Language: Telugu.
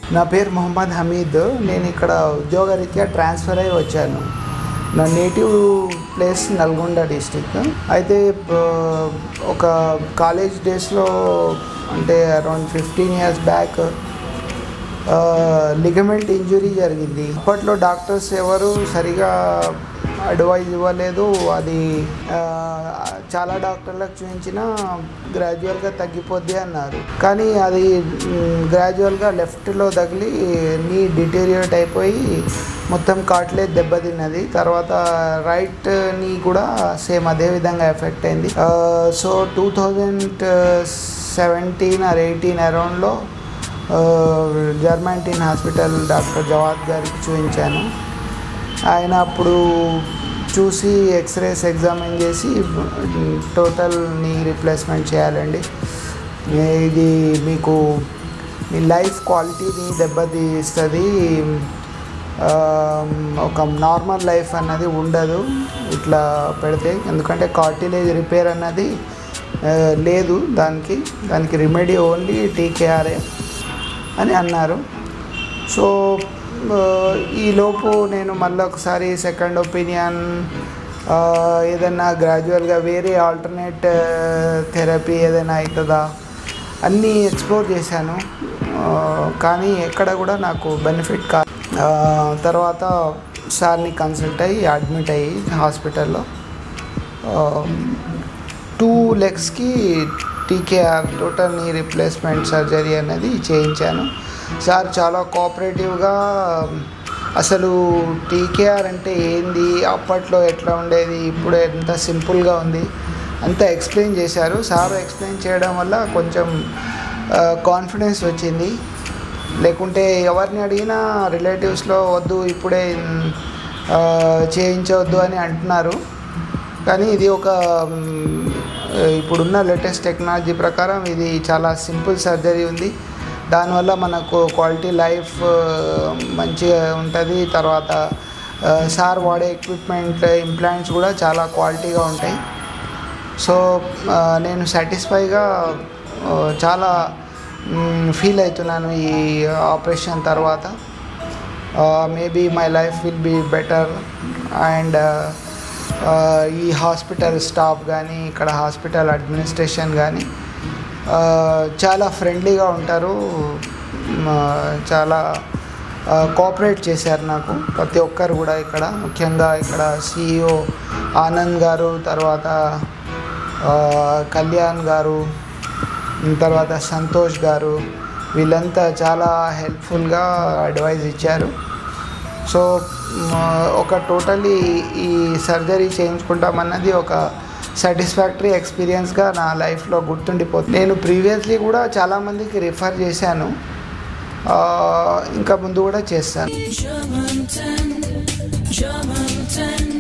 నా పేరు మొహమ్మద్ హమీద్ నేను ఇక్కడ ఉద్యోగరీత్యా ట్రాన్స్ఫర్ అయ్యి వచ్చాను నా నేటివ్ ప్లేస్ నల్గొండ డిస్టిక్ అయితే ఆ, ఒక కాలేజ్ డేస్లో అంటే around fifteen years back ligament injury జరిగింది అప్పట్లో డాక్టర్స్ ఎవరు సరిగా అడ్వైజ్ ఇవ్వలేదు అది ఆ, చాలా డాక్టర్లకు చూపించినా గ్రాడ్యువల్గా తగ్గిపోద్ది అన్నారు కానీ అది గ్రాడ్యువల్గా లెఫ్ట్లో తగిలి నీ డిటీరియేట్ అయిపోయి మొత్తం కాట్లేజ్ దెబ్బతిన్నది తర్వాత రైట్ నీ కూడా సేమ్ అదే విధంగా ఎఫెక్ట్ అయింది so two thousand seventeen or eighteen అరౌండ్లో జర్మంటీన్ హాస్పిటల్ డాక్టర్ జవాద్ గారికి చూపించాను ఆయన అప్పుడు చూసి ఎక్స్రేస్ ఎగ్జామిన్ చేసి టోటల్ నీ రీప్లేస్మెంట్ చేయాలండి ఇది మీకు మీ లైఫ్ క్వాలిటీని దెబ్బతీస్తుంది ఆ, ఒక నార్మల్ లైఫ్ అన్నది ఉండదు ఇట్లా పెడితే ఎందుకంటే కార్టిలేజ్ రిపేర్ అన్నది ఆ, లేదు దానికి దానికి రెమెడీ ఓన్లీ టీకేఆర్ఏ అని అన్నారు సో ఆ, ఈలోపు నేను మళ్ళీ ఒకసారి సెకండ్ ఒపీనియన్ ఏదైనా గ్రాడ్యువల్గా వేరే ఆల్టర్నేట్ థెరపీ ఏదైనా అవుతుందా అన్నీ ఎక్స్ప్లోర్ చేశాను ఆ, కానీ ఎక్కడ కూడా నాకు బెనిఫిట్ కా ఆ, తర్వాత సార్ని కన్సల్ట్ అయ్యి అడ్మిట్ అయ్యి హాస్పిటల్లో టూ లెగ్స్కి TKR total knee replacement surgery అనేది చేయించాను సార్ చాలా కోఆపరేటివ్గా అసలు టీకేఆర్ అంటే ఏంది అప్పట్లో ఎట్లా ఉండేది ఇప్పుడు ఎంత సింపుల్గా ఉంది అంతా ఎక్స్ప్లెయిన్ చేశారు సార్ ఎక్స్ప్లెయిన్ చేయడం వల్ల కొంచెం కాన్ఫిడెన్స్ వచ్చింది లేకుంటే ఎవరిని అడిగినా రిలేటివ్స్లో వద్దు ఇప్పుడే ఆ, చేయించవద్దు అని అంటున్నారు కానీ ఇది ఒక మ్, ఇప్పుడున్న లేటెస్ట్ టెక్నాలజీ ప్రకారం ఇది చాలా సింపుల్ సర్జరీ ఉంది దానివల్ల మనకు క్వాలిటీ లైఫ్ మంచిగా ఉంటుంది తర్వాత ఆ, సార్ వాడే ఎక్విప్మెంట్ ఇంప్లాంట్స్ కూడా చాలా క్వాలిటీగా ఉంటాయి సో ఆ, నేను సాటిస్ఫైగా ఆ, చాలా ఫీల్ అవుతున్నాను ఈ ఆపరేషన్ తర్వాత maybe my life will be better and ఈ హాస్పిటల్ స్టాఫ్ కానీ ఇక్కడ హాస్పిటల్ అడ్మినిస్ట్రేషన్ కానీ చాలా ఫ్రెండ్లీగా ఉంటారు మ, చాలా కోఆపరేట్ చేశారు నాకు ప్రతి ఒక్కరు కూడా ఇక్కడ ముఖ్యంగా ఇక్కడ సిఇఓ ఆనంద్ గారు తర్వాత ఆ, కళ్యాణ్ గారు తర్వాత సంతోష్ గారు వీళ్ళంతా చాలా హెల్ప్ఫుల్గా అడ్వైజ్ ఇచ్చారు సో మ్, ఒక టోటలీ ఈ సర్జరీ చేయించుకుంటామన్నది ఒక సాటిస్ఫాక్టరీ ఎక్స్పీరియన్స్గా నా లైఫ్లో గుర్తుండిపోతుంది నేను ప్రీవియస్లీ కూడా చాలామందికి రిఫర్ చేశాను ఆ, ఇంకా ముందు కూడా చేస్తాను German 10, German 10.